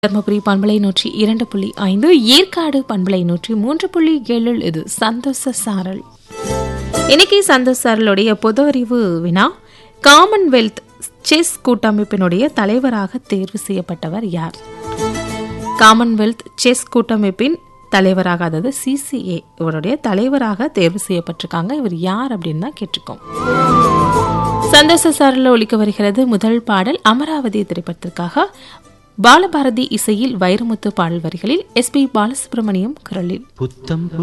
தர்மபுரி பண்பலை நூற்றி இரண்டு புள்ளி ஐந்து ஏற்காடு பண்பலை நூற்றி மூன்று புள்ளி ஏழில் இது சந்தோஷ சாரல் இன்னைக்கு சந்தோஷ சாரலுடைய பொது அறிவு வினா காமன்வெல்த் செஸ் கூட்டமைப்பினுடைய தலைவராக தேர்வு செய்யப்பட்டவர் யார் காமன்வெல்த் செஸ் கூட்டமைப்பின் தலைவராக அதாவது சிசிஏ இவருடைய தலைவராக தேர்வு செய்யப்பட்டிருக்காங்க இவர் யார் அப்படின்னு தான் கேட்டிருக்கோம் சந்தோஷ சாரல ஒலிக்க வருகிறது முதல் பாடல் அமராவதி திரைப்படத்திற்காக பாலபாரதி இசையில் வைரமுத்து பாடல் வரிகளில் எஸ் பி பாலசுப்ரமணியம் குரலில் புத்தம்